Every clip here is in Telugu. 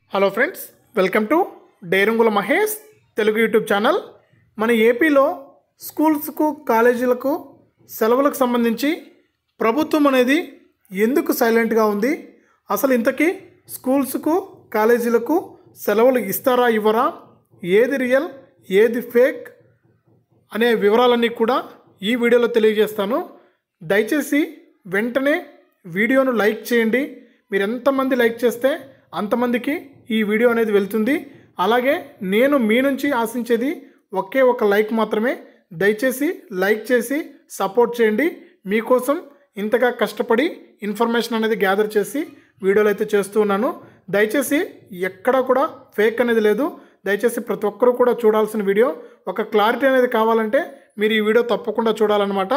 hello friends welcome to Derangula Mahesh Telugu YouTube channel మన ఏపీలో స్కూల్స్కు కాలేజీలకు సెలవులకు సంబంధించి ప్రభుత్వం అనేది ఎందుకు సైలెంట్గా ఉంది అసలు ఇంతకీ స్కూల్స్కు కాలేజీలకు సెలవులు ఇస్తారా ఇవ్వరా ఏది రియల్ ఏది ఫేక్ అనే వివరాలన్నీ కూడా ఈ వీడియోలో తెలియజేస్తాను దయచేసి వెంటనే వీడియోను లైక్ చేయండి మీరు ఎంతమంది లైక్ చేస్తే అంతమందికి ఈ వీడియో అనేది వెళ్తుంది అలాగే నేను మీ నుంచి ఆశించేది ఒకే ఒక లైక్ మాత్రమే దయచేసి లైక్ చేసి సపోర్ట్ చేయండి మీకోసం ఇంతగా కష్టపడి ఇన్ఫర్మేషన్ అనేది గ్యాదర్ చేసి వీడియోలు అయితే చేస్తూ ఉన్నాను దయచేసి ఎక్కడా కూడా ఫేక్ అనేది లేదు దయచేసి ప్రతి ఒక్కరూ కూడా చూడాల్సిన వీడియో ఒక క్లారిటీ అనేది కావాలంటే మీరు ఈ వీడియో తప్పకుండా చూడాలన్నమాట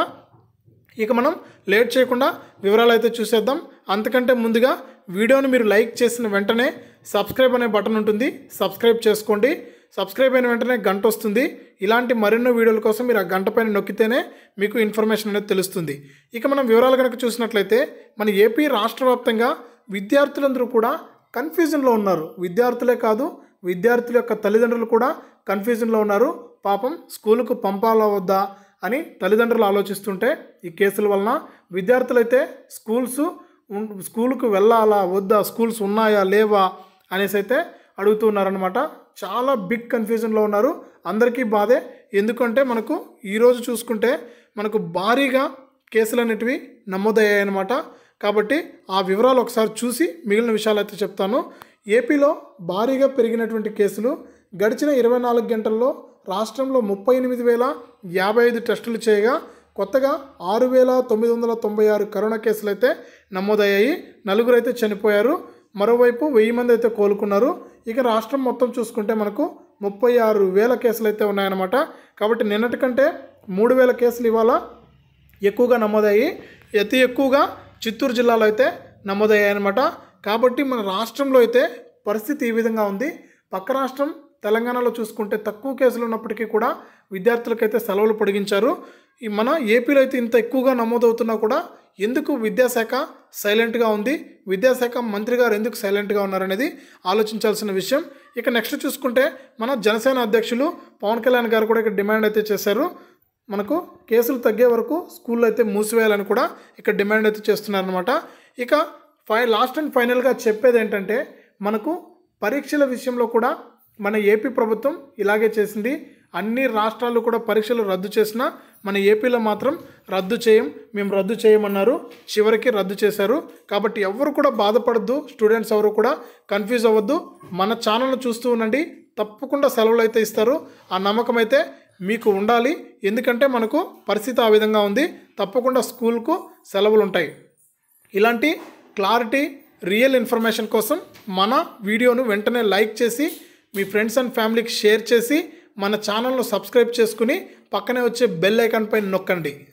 ఇక మనం లేట్ చేయకుండా వివరాలు అయితే చూసేద్దాం అంతకంటే ముందుగా వీడియోని మీరు లైక్ చేసిన వెంటనే సబ్స్క్రైబ్ అనే బటన్ ఉంటుంది సబ్స్క్రైబ్ చేసుకోండి సబ్స్క్రైబ్ అయిన వెంటనే గంట వస్తుంది ఇలాంటి మరెన్నో వీడియోల కోసం మీరు ఆ గంట పైన నొక్కితేనే మీకు ఇన్ఫర్మేషన్ అనేది తెలుస్తుంది ఇక మనం వివరాలు కనుక చూసినట్లయితే మన ఏపీ రాష్ట్ర వ్యాప్తంగా విద్యార్థులందరూ కూడా కన్ఫ్యూజన్లో ఉన్నారు విద్యార్థులే కాదు విద్యార్థుల యొక్క తల్లిదండ్రులు కూడా కన్ఫ్యూజన్లో ఉన్నారు పాపం స్కూలుకు పంపాలా వద్దా అని తల్లిదండ్రులు ఆలోచిస్తుంటే ఈ కేసుల వలన విద్యార్థులైతే స్కూల్స్ ఉన్- స్కూలుకు వెళ్ళాలా వద్దా స్కూల్స్ ఉన్నాయా లేవా అనేసి అయితే అడుగుతూ ఉన్నారనమాట చాలా బిగ్ కన్ఫ్యూజన్లో ఉన్నారు అందరికీ బాధే ఎందుకంటే మనకు ఈరోజు చూసుకుంటే మనకు భారీగా కేసులు అనేటివి నమోదయ్యాయన్నమాట కాబట్టి ఆ వివరాలు ఒకసారి చూసి మిగిలిన విషయాలు అయితే చెప్తాను ఏపీలో భారీగా పెరిగినటువంటి కేసులు గడిచిన ఇరవై నాలుగు గంటల్లో రాష్ట్రంలో ముప్పై ఎనిమిది వేల యాభై ఐదు టెస్టులు చేయగా కొత్తగా ఆరు వేల తొమ్మిది వందల తొంభై ఆరు కరోనా కేసులు అయితే నమోదయ్యాయి నలుగురు అయితే చనిపోయారు మరోవైపు వెయ్యి మంది అయితే కోలుకున్నారు ఇక రాష్ట్రం మొత్తం చూసుకుంటే మనకు ముప్పై ఆరు వేల కేసులు అయితే ఉన్నాయన్నమాట కాబట్టి నిన్నటి కంటే మూడు వేల కేసులు ఇవాళ ఎక్కువగా నమోదయ్యి అతి ఎక్కువగా చిత్తూరు జిల్లాలో అయితే నమోదయ్యాయి అనమాట కాబట్టి మన రాష్ట్రంలో అయితే పరిస్థితి ఈ విధంగా ఉంది పక్క రాష్ట్రం తెలంగాణలో చూసుకుంటే తక్కువ కేసులు ఉన్నప్పటికీ కూడా విద్యార్థులకైతే సెలవులు పొడిగించారు ఈ మన ఏపీలో అయితే ఇంత ఎక్కువగా నమోదవుతున్నా కూడా ఎందుకు విద్యాశాఖ సైలెంట్గా ఉంది విద్యాశాఖ మంత్రి గారు ఎందుకు సైలెంట్గా ఉన్నారనేది ఆలోచించాల్సిన విషయం ఇక నెక్స్ట్ చూసుకుంటే మన జనసేన అధ్యక్షులు పవన్ కళ్యాణ్ గారు కూడా ఇక్కడ డిమాండ్ అయితే చేశారు మనకు కేసులు తగ్గే వరకు స్కూల్లో అయితే మూసివేయాలని కూడా ఇక్కడ డిమాండ్ అయితే చేస్తున్నారనమాట ఇక ఫై లాస్ట్ అండ్ ఫైనల్గా చెప్పేది ఏంటంటే మనకు పరీక్షల విషయంలో కూడా మన ఏపీ ప్రభుత్వం ఇలాగే చేసింది అన్ని రాష్ట్రాలు కూడా పరీక్షలు రద్దు చేసినా మన ఏపీలో మాత్రం రద్దు చేయం మేము రద్దు చేయమన్నారు చివరికి రద్దు చేశారు కాబట్టి ఎవరు కూడా బాధపడద్దు స్టూడెంట్స్ ఎవరు కూడా కన్ఫ్యూజ్ అవ్వద్దు మన ఛానల్ను చూస్తూ ఉండండి తప్పకుండా సెలవులు అయితే ఇస్తారు ఆ నమ్మకం అయితే మీకు ఉండాలి ఎందుకంటే మనకు పరిస్థితి ఆ విధంగా ఉంది తప్పకుండా స్కూల్కు సెలవులు ఉంటాయి ఇలాంటి క్లారిటీ రియల్ ఇన్ఫర్మేషన్ కోసం మన వీడియోను వెంటనే లైక్ చేసి మీ ఫ్రెండ్స్ అండ్ ఫ్యామిలీకి షేర్ చేసి మన ఛానల్ను సబ్స్క్రైబ్ చేసుకుని పక్కనే వచ్చే బెల్ ఐకాన్ పైన నొక్కండి